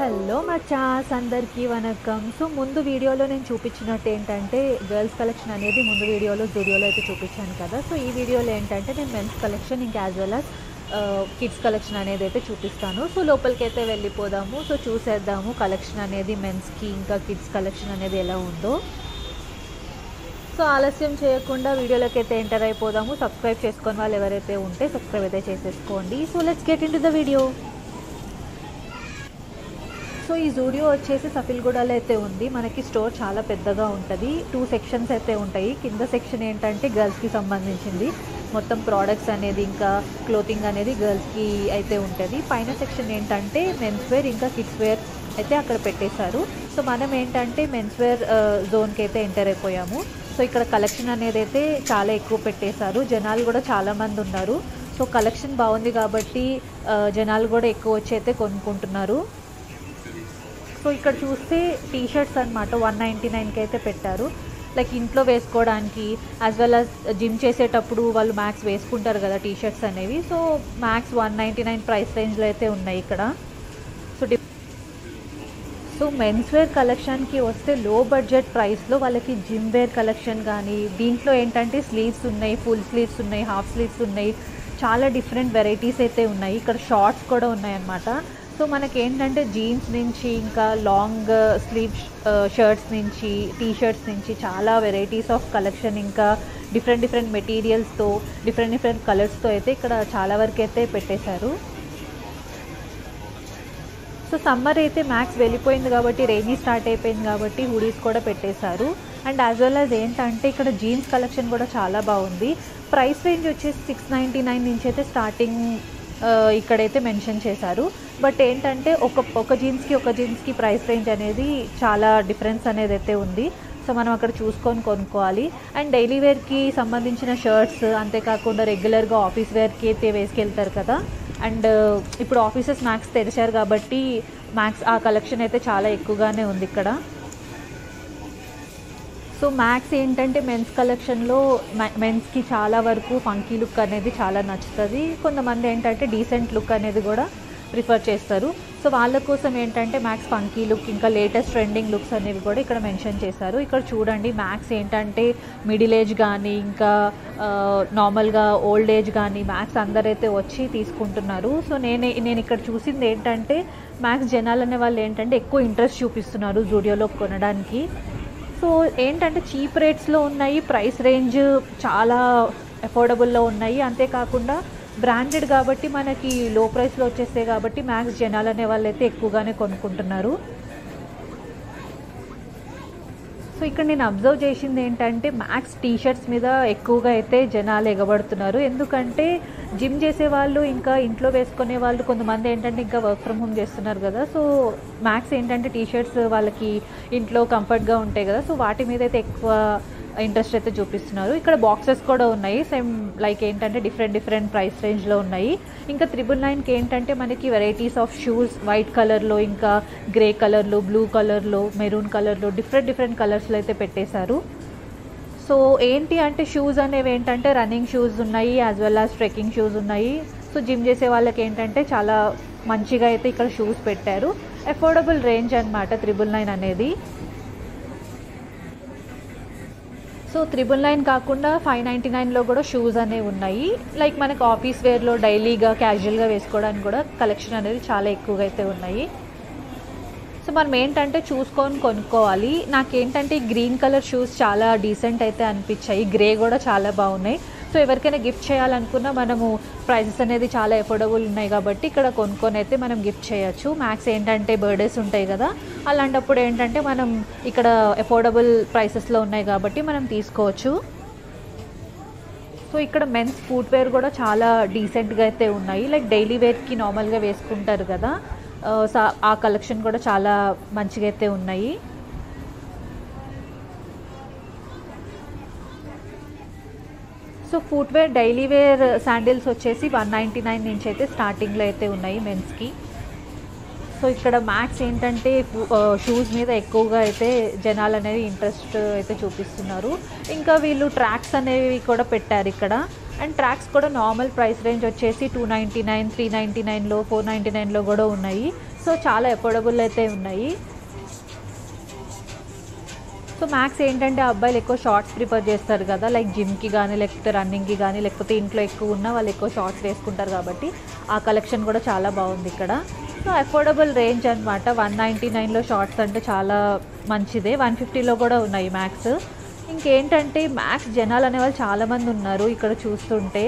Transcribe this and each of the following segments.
hello మచాస్ అందరికీ వనకం so ముందు వీడియోలో నేను చూపించినట్టు ఏంటంటే గర్ల్స్ కలెక్షన్ అనేది ముందు వీడియోలో జూడియోలో అయితే చూపించాను కదా సో ఈ వీడియోలో ఏంటంటే నేను మెన్స్ కలెక్షన్ ఇంకా as well as kids collection అనేది అయితే చూపిస్తాను సో లోపలికి అయితే వెళ్ళిపోదాము సో చూసేద్దాము కలెక్షన్ అనేది మెన్స్కి ఇంకా కిడ్స్ కలెక్షన్ అనేది ఎలా ఉందో సో ఆలస్యం చేయకుండా వీడియోలోకి అయితే ఎంటర్ అయిపోదాము సబ్స్క్రైబ్ చేసుకొని వాళ్ళు ఎవరైతే ఉంటే సబ్స్క్రైబ్ అయితే చేసేసుకోండి so let's get into the video so ఈ జూడియో వచ్చేసి సఫిల్గూడలో అయితే ఉంది మనకి స్టోర్ చాలా పెద్దగా ఉంటుంది టూ సెక్షన్స్ అయితే ఉంటాయి కింద సెక్షన్ ఏంటంటే గర్ల్స్కి సంబంధించింది మొత్తం ప్రోడక్ట్స్ అనేది ఇంకా క్లోతింగ్ అనేది గర్ల్స్కి అయితే ఉంటుంది పైన సెక్షన్ ఏంటంటే మెన్స్ వేర్ ఇంకా కిడ్స్ వేర్ అయితే అక్కడ పెట్టేశారు సో మనం ఏంటంటే మెన్స్ వేర్ జోన్కి అయితే ఎంటర్ అయిపోయాము సో ఇక్కడ కలెక్షన్ అనేది అయితే చాలా ఎక్కువ పెట్టేశారు జనాలు కూడా చాలామంది ఉన్నారు సో కలెక్షన్ బాగుంది కాబట్టి ఆ, జనాలు కూడా ఎక్కువ వచ్చి అయితే కొనుక్కుంటున్నారు సో ఇక్కడ చూస్తే టీ షర్ట్స్ అనమాట వన్ నైంటీ నైన్కి అయితే పెట్టారు లైక్ ఇంట్లో వేసుకోవడానికి యాజ్ వెల్ అస్ జిమ్ చేసేటప్పుడు వాళ్ళు మ్యాక్స్ వేసుకుంటారు కదా టీ షర్ట్స్ అనేవి so Max one ninety nine price రేంజ్లో అయితే ఉన్నాయి ఇక్కడ so the so men's wear కలెక్షన్కి వస్తే లో బడ్జెట్ ప్రైస్లో వాళ్ళకి జిమ్ వేర్ కలెక్షన్ కానీ దీంట్లో ఏంటంటే స్లీవ్స్ ఉన్నాయి ఫుల్ స్లీవ్స్ ఉన్నాయి హాఫ్ స్లీవ్స్ ఉన్నాయి చాలా డిఫరెంట్ వెరైటీస్ అయితే ఉన్నాయి ఇక్కడ షార్ట్స్ కూడా ఉన్నాయి అన్నమాట సో మనకి ఏంటంటే జీన్స్ నుంచి ఇంకా లాంగ్ స్లీవ్ షర్ట్స్ నుంచి టీ షర్ట్స్ నుంచి చాలా వెరైటీస్ ఆఫ్ కలెక్షన్ ఇంకా డిఫరెంట్ డిఫరెంట్ మెటీరియల్స్తో డిఫరెంట్ డిఫరెంట్ కలర్స్తో అయితే ఇక్కడ చాలా వరకు అయితే పెట్టేశారు సో సమ్మర్ అయితే మ్యాక్స్ వెళ్ళిపోయింది కాబట్టి రైనీ స్టార్ట్ అయిపోయింది కాబట్టి హుడీస్ కూడా పెట్టేశారు అండ్ యాజ్ వెల్ యాజ్ ఏంటంటే ఇక్కడ జీన్స్ కలెక్షన్ కూడా చాలా బాగుంది ప్రైస్ రేంజ్ వచ్చేసి సిక్స్ నైంటీ నైన్ నుంచి అయితే స్టార్టింగ్ ఆ, ఇక్కడైతే మెన్షన్ చేశారు బట్ ఏంటంటే ఒక ఒక జీన్స్కి ఒక జీన్స్కి ప్రైస్ రేంజ్ అనేది చాలా డిఫరెన్స్ అనేది అయితే ఉంది సో మనం అక్కడ చూసుకొని కొనుక్కోవాలి అండ్ డైలీ వేర్కి సంబంధించిన షర్ట్స్ అంతేకాకుండా రెగ్యులర్గా ఆఫీస్ వేర్కి అయితే వేసుకెళ్తారు కదా అండ్ ఇప్పుడు ఆఫీసెస్ మ్యాక్స్ తెరిచారు కాబట్టి మ్యాక్స్ ఆ కలెక్షన్ అయితే చాలా ఎక్కువగానే ఉంది ఇక్కడ సో మ్యాక్స్ ఏంటంటే మెన్స్ కలెక్షన్లో మెన్స్కి చాలా వరకు ఫంకీ లుక్ అనేది చాలా నచ్చుతుంది కొంతమంది ఏంటంటే డీసెంట్ లుక్ అనేది కూడా ప్రిఫర్ చేస్తారు సో వాళ్ళ కోసం ఏంటంటే మ్యాక్స్ ఫంకీ లుక్ ఇంకా లేటెస్ట్ ట్రెండింగ్ లుక్స్ అనేవి కూడా ఇక్కడ మెన్షన్ చేశారు ఇక్కడ చూడండి మ్యాక్స్ ఏంటంటే మిడిల్ ఏజ్ కానీ ఇంకా నార్మల్గా ఓల్డ్ ఏజ్ కానీ మ్యాక్స్ అందరైతే వచ్చి తీసుకుంటున్నారు సో నేనే నేను ఇక్కడ చూసింది ఏంటంటే మ్యాక్స్ జనాలు అనే వాళ్ళు ఏంటంటే ఎక్కువ ఇంట్రెస్ట్ చూపిస్తున్నారు జూడియోలో కొనడానికి సో ఏంటంటే చీప్ రేట్స్లో ఉన్నాయి ప్రైస్ రేంజ్ చాలా అఫోర్డబుల్లో ఉన్నాయి అంతేకాకుండా బ్రాండెడ్ కాబట్టి మనకి లో ప్రైస్లో వచ్చేస్తాయి కాబట్టి మ్యాక్స్ జనాలు అనే వాళ్ళు అయితే ఎక్కువగానే కొనుక్కుంటున్నారు సో ఇక్కడ నేను అబ్జర్వ్ చేసింది ఏంటంటే మ్యాక్స్ టీ షర్ట్స్ మీద ఎక్కువగా అయితే జనాలు ఎగబడుతున్నారు ఎందుకంటే జిమ్ చేసే వాళ్ళు ఇంకా ఇంట్లో వేసుకునే వాళ్ళు కొంతమంది ఏంటంటే ఇంకా వర్క్ ఫ్రమ్ హోమ్ చేస్తున్నారు కదా సో మ్యాక్స్ ఏంటంటే టీ షర్ట్స్ వాళ్ళకి ఇంట్లో కంఫర్ట్గా ఉంటాయి కదా సో వాటి మీద అయితే ఎక్కువ ఇంట్రెస్ట్ అయితే చూపిస్తున్నారు ఇక్కడ బాక్సెస్ కూడా ఉన్నాయి సేమ్ లైక్ ఏంటంటే డిఫరెంట్ డిఫరెంట్ ప్రైస్ రేంజ్లో ఉన్నాయి ఇంకా త్రిబుల్ నైన్కి ఏంటంటే మనకి వెరైటీస్ ఆఫ్ షూస్ వైట్ కలర్లో ఇంకా గ్రే కలర్లో బ్లూ కలర్లో మెరూన్ కలర్లో డిఫరెంట్ డిఫరెంట్ కలర్స్లో అయితే పెట్టేశారు సో ఏంటి అంటే షూస్ అనేవి ఏంటంటే రన్నింగ్ షూస్ ఉన్నాయి as well as trekking shoes ఉన్నాయి సో జిమ్ చేసే వాళ్ళకి ఏంటంటే చాలా మంచిగా అయితే ఇక్కడ షూస్ పెట్టారు అఫోర్డబుల్ రేంజ్ అనమాట త్రిబుల్ నైన్ అనేది సో త్రిబుల్ నైన్ కాకుండా ఫైవ్ నైంటీ నైన్లో కూడా షూస్ అనేవి ఉన్నాయి లైక్ మనకు ఆఫీస్ వేర్లో డైలీగా క్యాజువల్గా వేసుకోవడానికి కూడా కలెక్షన్ అనేది చాలా ఎక్కువగా అయితే ఉన్నాయి సో మనం ఏంటంటే చూసుకొని కొనుక్కోవాలి నాకేంటంటే ఈ గ్రీన్ కలర్ షూస్ చాలా డీసెంట్ అయితే అనిపించాయి గ్రే కూడా చాలా బాగున్నాయి సో ఎవరికైనా గిఫ్ట్ చేయాలనుకున్నా మనము ప్రైజెస్ అనేది చాలా అఫోర్డబుల్ ఉన్నాయి కాబట్టి ఇక్కడ కొనుక్కొని అయితే మనం గిఫ్ట్ చేయొచ్చు మ్యాక్స్ ఏంటంటే బర్త్డేస్ ఉంటాయి కదా అలాంటప్పుడు ఏంటంటే మనం ఇక్కడ అఫోర్డబుల్ ప్రైసెస్లో ఉన్నాయి కాబట్టి మనం తీసుకోవచ్చు సో ఇక్కడ మెన్స్ ఫుట్వేర్ కూడా చాలా డీసెంట్గా అయితే ఉన్నాయి లైక్ డైలీ వేర్కి నార్మల్గా వేసుకుంటారు కదా ఆ, సా- ఆ కలెక్షన్ కూడా చాలా మంచిగా అయితే ఉన్నాయి so footwear daily wear sandals వచ్చేసి వన్ నైంటీ నైన్ నుంచి అయితే స్టార్టింగ్లో అయితే ఉన్నాయి మెన్స్కి సో ఇక్కడ మ్యాక్స్ ఏంటంటే షూస్ మీద ఎక్కువగా అయితే జనాలు అనేది ఇంట్రెస్ట్ అయితే చూపిస్తున్నారు ఇంకా వీళ్ళు ట్రాక్స్ అనేవి కూడా పెట్టారు ఇక్కడ అండ్ ట్రాక్స్ కూడా నార్మల్ ప్రైస్ రేంజ్ వచ్చేసి two ninety nine three ninety నైన్లో ఫోర్ నైంటీ నైన్లో కూడా ఉన్నాయి సో చాలా ఎఫోర్డబుల్ అయితే ఉన్నాయి సో మ్యాక్స్ ఏంటంటే అబ్బాయిలు ఎక్కువ షార్ట్స్ ప్రిఫర్ చేస్తారు కదా లైక్ జిమ్కి కానీ లేకపోతే రన్నింగ్కి కానీ లేకపోతే ఇంట్లో ఎక్కువ ఉన్న వాళ్ళు ఎక్కువ షార్ట్స్ వేసుకుంటారు కాబట్టి ఆ కలెక్షన్ కూడా చాలా బాగుంది ఇక్కడ సో అఫోర్డబుల్ రేంజ్ అనమాట వన్ నైంటీ నైన్లో షార్ట్స్ అంటే చాలా మంచిదే వన్ ఫిఫ్టీలో కూడా ఉన్నాయి మ్యాక్స్ ఇంకేంటంటే మ్యాక్స్ జనాలు అనేవాళ్ళు చాలామంది ఉన్నారు ఇక్కడ చూస్తుంటే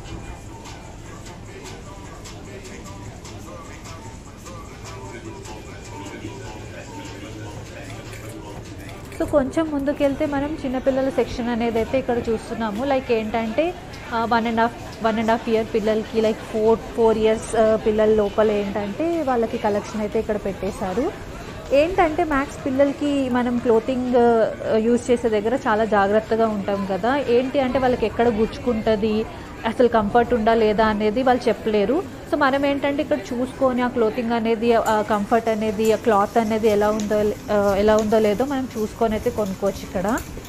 సో కొంచెం ముందుకెళ్తే మనం చిన్నపిల్లల సెక్షన్ అనేది అయితే ఇక్కడ చూస్తున్నాము లైక్ ఏంటంటే one and half one and half year పిల్లలకి లైక్ ఫోర్ ఫోర్ ఇయర్స్ పిల్లల లోపల ఏంటంటే వాళ్ళకి కలెక్షన్ అయితే ఇక్కడ పెట్టేశారు ఏంటంటే మ్యాక్స్ పిల్లలకి మనం క్లోతింగ్ యూజ్ చేసే దగ్గర చాలా జాగ్రత్తగా ఉంటాం కదా ఏంటి అంటే వాళ్ళకి ఎక్కడ గుచ్చుకుంటుంది అసలు కంఫర్ట్ ఉందా లేదా అనేది వాళ్ళు చెప్పలేరు సో మనం ఏంటంటే ఇక్కడ చూసుకొని ఆ క్లోతింగ్ అనేది ఆ కంఫర్ట్ అనేది ఆ క్లాత్ అనేది ఎలా ఉందో ఆ, ఎలా ఉందో లేదో మనం చూసుకొని అయితే కొనుక్కోవచ్చు ఇక్కడ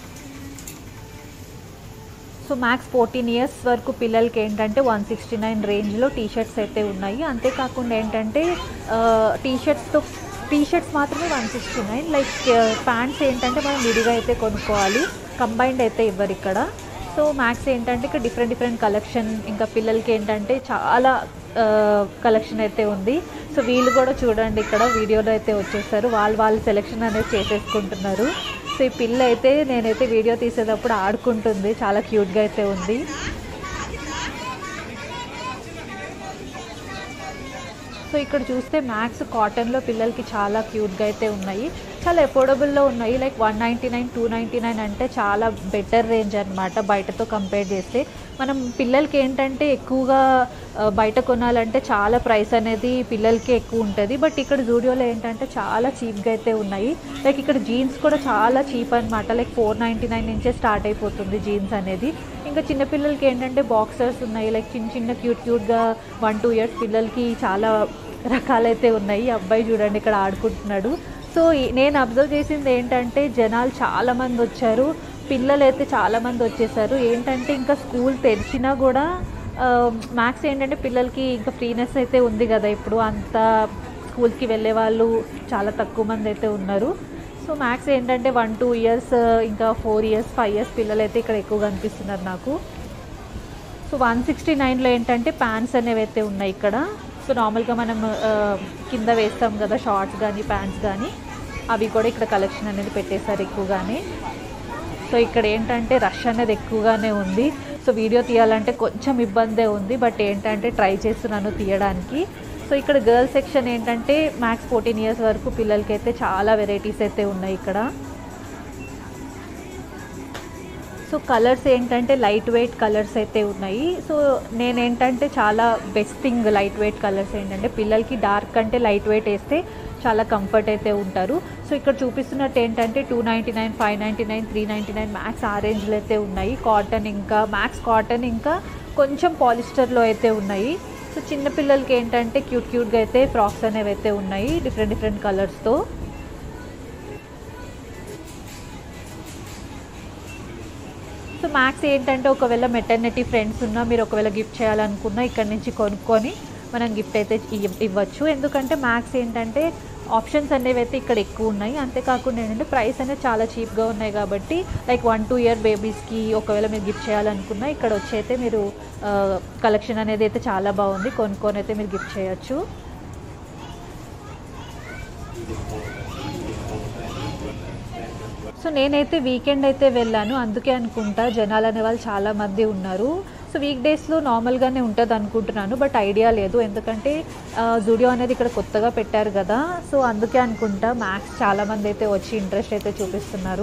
సో మ్యాక్స్ ఫోర్టీన్ ఇయర్స్ వరకు పిల్లలకి ఏంటంటే వన్ సిక్స్టీ నైన్ రేంజ్లో టీ షర్ట్స్ అయితే ఉన్నాయి అంతేకాకుండా ఏంటంటే టీ షర్ట్స్తో టీ షర్ట్స్ మాత్రమే one sixty nine like pants ఏంటంటే మనం విడిగా అయితే కొనుక్కోవాలి కంబైన్డ్ అయితే ఇవ్వరు ఇక్కడ సో మ్యాక్స్ ఏంటంటే ఇక్కడ డిఫరెంట్ డిఫరెంట్ కలెక్షన్ ఇంకా పిల్లలకి ఏంటంటే చాలా కలెక్షన్ అయితే ఉంది సో వీళ్ళు కూడా చూడండి ఇక్కడ వీడియోలో అయితే వచ్చేస్తారు వాళ్ళు వాళ్ళు సెలెక్షన్ అనేది చేసేసుకుంటున్నారు సో ఈ పిల్ల అయితే నేనైతే వీడియో తీసేటప్పుడు ఆడుకుంటుంది చాలా క్యూట్గా అయితే ఉంది సో ఇక్కడ చూస్తే మ్యాక్స్ కాటన్లో పిల్లలకి చాలా క్యూట్గా అయితే ఉన్నాయి చాలా అఫోర్డబుల్లో ఉన్నాయి like one ninety nine two ninety nine అంటే చాలా బెటర్ రేంజ్ అనమాట బయటతో కంపేర్ చేస్తే మనం పిల్లలకి ఏంటంటే ఎక్కువగా ఆ, బయట కొనాలంటే చాలా ప్రైస్ అనేది పిల్లలకి ఎక్కువ ఉంటుంది బట్ ఇక్కడ జూడియోలో ఏంటంటే చాలా చీప్గా అయితే ఉన్నాయి లైక్ ఇక్కడ జీన్స్ కూడా చాలా చీప్ అనమాట లైక్ ఫోర్ నైంటీ నైన్ నుంచే స్టార్ట్ అయిపోతుంది జీన్స్ అనేది ఇంకా చిన్నపిల్లలకి ఏంటంటే బాక్సర్స్ ఉన్నాయి లైక్ చిన్న చిన్న క్యూట్ క్యూట్గా వన్ టూ ఇయర్స్ పిల్లలకి చాలా రకాలైతే ఉన్నాయి ఈ అబ్బాయి చూడండి ఇక్కడ ఆడుకుంటున్నాడు సో ఈ- నేను అబ్జర్వ్ చేసింది ఏంటంటే జనాలు చాలామంది వచ్చారు పిల్లలు అయితే చాలామంది వచ్చేసారు ఏంటంటే ఇంకా స్కూల్ తెరిచినా కూడా మ్యాథ్స్ ఏంటంటే పిల్లలకి ఇంకా ఫ్రీనెస్ అయితే ఉంది కదా ఇప్పుడు అంత స్కూల్కి వెళ్ళే వాళ్ళు చాలా తక్కువ మంది అయితే ఉన్నారు సో మ్యాథ్స్ ఏంటంటే వన్ టూ ఇయర్స్ ఇంకా ఫోర్ ఇయర్స్ ఫైవ్ ఇయర్స్ పిల్లలు అయితే ఇక్కడ ఎక్కువగా అనిపిస్తున్నారు నాకు సో వన్ సిక్స్టీ నైన్లో ఏంటంటే ప్యాంట్స్ అనేవి అయితే ఉన్నాయి ఇక్కడ సో నార్మల్గా మనం ఆ, కింద వేస్తాం కదా షార్ట్స్ కానీ ప్యాంట్స్ కానీ అవి కూడా ఇక్కడ కలెక్షన్ అనేది పెట్టేశారు ఎక్కువగానే సో ఇక్కడ ఏంటంటే రష్ అనేది ఎక్కువగానే ఉంది సో వీడియో తీయాలంటే కొంచెం ఇబ్బందే ఉంది బట్ ఏంటంటే ట్రై చేస్తున్నాను తీయడానికి సో ఇక్కడ గర్ల్స్ సెక్షన్ ఏంటంటే మ్యాక్స్ ఫోర్టీన్ ఇయర్స్ వరకు పిల్లలకి అయితే చాలా వెరైటీస్ అయితే ఉన్నాయి ఇక్కడ సో కలర్స్ ఏంటంటే లైట్ వెయిట్ కలర్స్ అయితే ఉన్నాయి సో నేనేంటంటే చాలా best thing light weight colours ఏంటంటే పిల్లలకి డార్క్ అంటే లైట్ వెయిట్ వేస్తే చాలా కంఫర్ట్ అయితే ఉంటారు సో ఇక్కడ చూపిస్తున్నట్టు ఏంటంటే two ninety nine five ninety nine three ninety nine max ఆ రేంజ్లో అయితే ఉన్నాయి కాటన్ ఇంకా మ్యాక్స్ కాటన్ ఇంకా కొంచెం పాలిస్టర్లో అయితే ఉన్నాయి సో చిన్నపిల్లలకి ఏంటంటే క్యూట్ క్యూట్గా అయితే ఫ్రాక్స్ అనేవి అయితే ఉన్నాయి డిఫరెంట్ డిఫరెంట్ కలర్స్తో సో మ్యాక్స్ ఏంటంటే ఒకవేళ మెటర్నిటీ ఫ్రెండ్స్ ఉన్నా మీరు ఒకవేళ గిఫ్ట్ చేయాలనుకున్నా ఇక్కడ నుంచి కొనుక్కొని మనం గిఫ్ట్ అయితే ఇవ్- ఇవ్వచ్చు ఎందుకంటే మ్యాక్స్ ఏంటంటే ఆప్షన్స్ అనేవి అయితే ఇక్కడ ఎక్కువ ఉన్నాయి అంతేకాకుండా ఏంటంటే ప్రైస్ అనేది చాలా చీప్గా ఉన్నాయి కాబట్టి లైక్ వన్ టూ ఇయర్ బేబీస్కి ఒకవేళ మీరు గిఫ్ట్ చేయాలనుకున్నా ఇక్కడ వచ్చి అయితే మీరు కలెక్షన్ అనేది అయితే చాలా బాగుంది కొనుక్కొని అయితే మీరు గిఫ్ట్ చేయొచ్చు సో నేనైతే వీకెండ్ అయితే వెళ్ళాను అందుకే అనుకుంటా జనాలు అనే వాళ్ళు చాలా మంది ఉన్నారు సో వీక్ డేస్లో నార్మల్గానే ఉంటుంది అనుకుంటున్నాను బట్ ఐడియా లేదు ఎందుకంటే జూడియో అనేది ఇక్కడ కొత్తగా పెట్టారు కదా సో అందుకే అనుకుంటా మ్యాక్స్ చాలామంది అయితే వచ్చి ఇంట్రెస్ట్ అయితే చూపిస్తున్నారు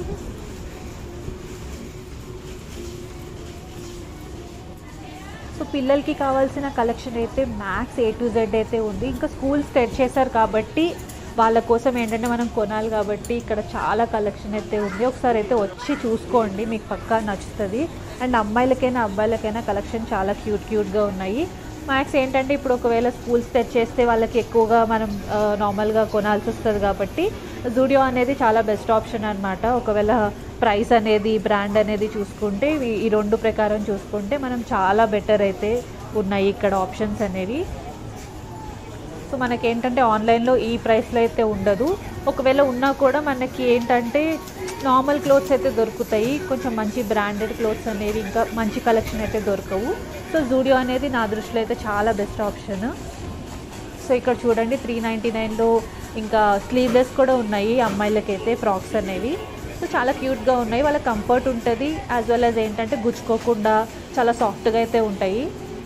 సో పిల్లలకి కావాల్సిన కలెక్షన్ అయితే మ్యాక్స్ ఏ టు జెడ్ అయితే ఉంది ఇంకా స్కూల్ స్టార్ట్ చేశారు కాబట్టి వాళ్ళ కోసం ఏంటంటే మనం కొనాలి కాబట్టి ఇక్కడ చాలా కలెక్షన్ అయితే ఉంది ఒకసారి అయితే వచ్చి చూసుకోండి మీకు పక్కా నచ్చుతుంది అండ్ అమ్మాయిలకైనా అబ్బాయిలకైనా కలెక్షన్ చాలా క్యూట్ క్యూట్గా ఉన్నాయి మ్యాక్స్ ఏంటంటే ఇప్పుడు ఒకవేళ స్కూల్స్ తెచ్చేస్తే వాళ్ళకి ఎక్కువగా మనం ఆ, నార్మల్గా కొనాల్సి వస్తుంది కాబట్టి జూడియో అనేది చాలా బెస్ట్ ఆప్షన్ అనమాట ఒకవేళ ప్రైస్ అనేది బ్రాండ్ అనేది చూసుకుంటే ఇవి- ఈ రెండు ప్రకారం చూసుకుంటే మనం చాలా బెటర్ అయితే ఉన్నాయి ఇక్కడ ఆప్షన్స్ అనేవి సో మనకి ఏంటంటే ఆన్లైన్లో ఈ ప్రైస్లో అయితే ఉండదు ఒకవేళ ఉన్నా కూడా మనకి ఏంటంటే నార్మల్ క్లోత్స్ అయితే దొరుకుతాయి కొంచెం మంచి బ్రాండెడ్ క్లోత్స్ అనేవి ఇంకా మంచి కలెక్షన్ అయితే దొరకవు సో జూడియో అనేది నా దృష్టిలో అయితే చాలా బెస్ట్ ఆప్షన్ సో ఇక్కడ చూడండి త్రీ నైంటీ నైన్లో ఇంకా స్లీవ్లెస్ కూడా ఉన్నాయి అమ్మాయిలకైతే ఫ్రాక్స్ అనేవి సో చాలా క్యూట్గా ఉన్నాయి వాళ్ళ కంఫర్ట్ ఉంటుంది యాజ్ వెల్ యాజ్ ఏంటంటే గుచ్చుకోకుండా చాలా సాఫ్ట్గా అయితే ఉంటాయి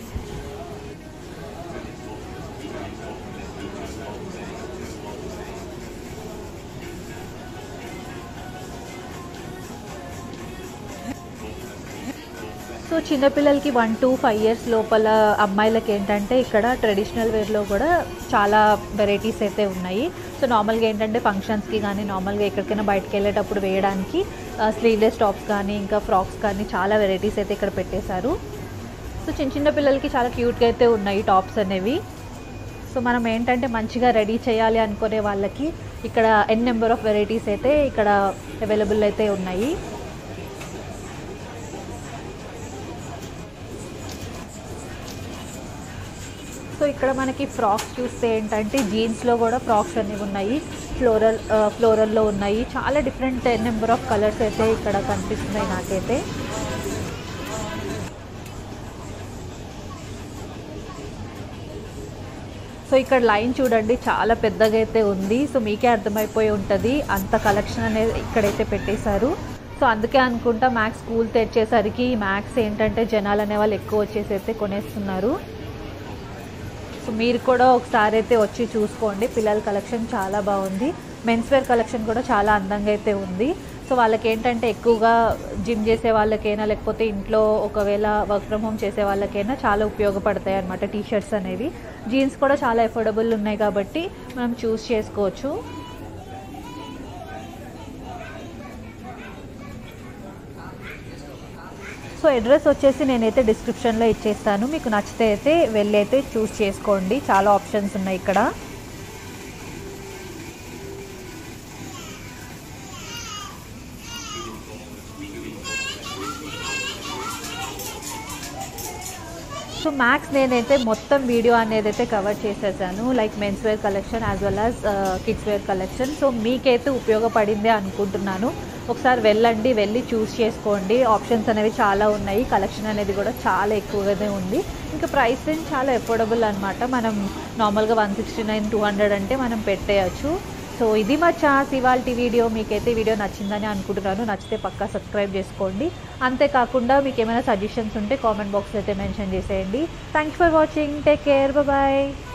సో చిన్నపిల్లలకి వన్ టు ఫైవ్ ఇయర్స్ లోపల అమ్మాయిలకి ఏంటంటే ఇక్కడ ట్రెడిషనల్ వేర్లో కూడా చాలా వెరైటీస్ అయితే ఉన్నాయి సో నార్మల్గా ఏంటంటే ఫంక్షన్స్కి కానీ నార్మల్గా ఎక్కడికైనా బయటకు వెళ్ళేటప్పుడు వేయడానికి స్లీవ్లెస్ టాప్స్ కానీ ఇంకా ఫ్రాక్స్ కానీ చాలా వెరైటీస్ అయితే ఇక్కడ పెట్టేశారు సో చిన్న చిన్న పిల్లలకి చాలా క్యూట్గా అయితే ఉన్నాయి టాప్స్ అనేవి సో మనం ఏంటంటే మంచిగా రెడీ చేయాలి అనుకునే వాళ్ళకి ఇక్కడ ఎన్ నెంబర్ ఆఫ్ వెరైటీస్ అయితే ఇక్కడ అవైలబుల్ అయితే ఉన్నాయి సో ఇక్కడ మనకి ఫ్రాక్స్ చూస్తే ఏంటంటే జీన్స్లో కూడా ఫ్రాక్స్ అనేవి ఉన్నాయి ఫ్లోరల్ ఫ్లోరల్లో ఉన్నాయి చాలా డిఫరెంట్ నెంబర్ ఆఫ్ కలర్స్ అయితే ఇక్కడ కనిపిస్తున్నాయి నాకైతే సో ఇక్కడ లైన్ చూడండి చాలా పెద్దగా అయితే ఉంది సో మీకే అర్థమైపోయి ఉంటుంది అంత కలెక్షన్ అనేది ఇక్కడైతే పెట్టేశారు సో అందుకే అనుకుంటా మ్యాక్స్ స్కూల్ తెచ్చేసరికి మ్యాక్స్ ఏంటంటే జనాలు అనే వాళ్ళు ఎక్కువ వచ్చేసి అయితే కొనేస్తున్నారు సో మీరు కూడా ఒకసారి అయితే వచ్చి చూసుకోండి పిల్లల కలెక్షన్ చాలా బాగుంది మెన్స్ వేర్ కలెక్షన్ కూడా చాలా అందంగా అయితే ఉంది సో వాళ్ళకి ఏంటంటే ఎక్కువగా జిమ్ చేసే వాళ్ళకైనా లేకపోతే ఇంట్లో ఒకవేళ వర్క్ ఫ్రమ్ హోమ్ చేసే వాళ్ళకైనా చాలా ఉపయోగపడతాయి అనమాట టీ షర్ట్స్ అనేవి జీన్స్ కూడా చాలా ఎఫోర్డబుల్ ఉన్నాయి కాబట్టి మనం చూస్ చేసుకోవచ్చు సో అడ్రస్ వచ్చేసి నేనైతే డిస్క్రిప్షన్లో ఇచ్చేస్తాను మీకు నచ్చితే అయితే వెళ్ళి అయితే చూస్ చేసుకోండి చాలా ఆప్షన్స్ ఉన్నాయి ఇక్కడ సో మ్యాక్స్ నేనైతే మొత్తం వీడియో అనేది అయితే కవర్ చేసేసాను like men's wear collection as well as kids wear collection so మీకైతే ఉపయోగపడిందే అనుకుంటున్నాను ఒకసారి వెళ్ళండి వెళ్ళి చూస్ చేసుకోండి ఆప్షన్స్ అనేవి చాలా ఉన్నాయి కలెక్షన్ అనేది కూడా చాలా ఎక్కువగానే ఉంది ఇంకా ప్రైస్ రేంజ్ చాలా ఎఫోర్డబుల్ అనమాట మనం నార్మల్గా one sixty nine two hundred అంటే మనం పెట్టేయచ్చు సో ఇది మా ఛాన్స్ ఇవాళ వీడియో మీకైతే వీడియో నచ్చిందని అనుకుంటున్నాను నచ్చితే పక్కా సబ్స్క్రైబ్ చేసుకోండి అంతేకాకుండా మీకు ఏమైనా సజెషన్స్ ఉంటే కామెంట్ బాక్స్లో అయితే మెన్షన్ చేసేయండి thanks for watching take care bye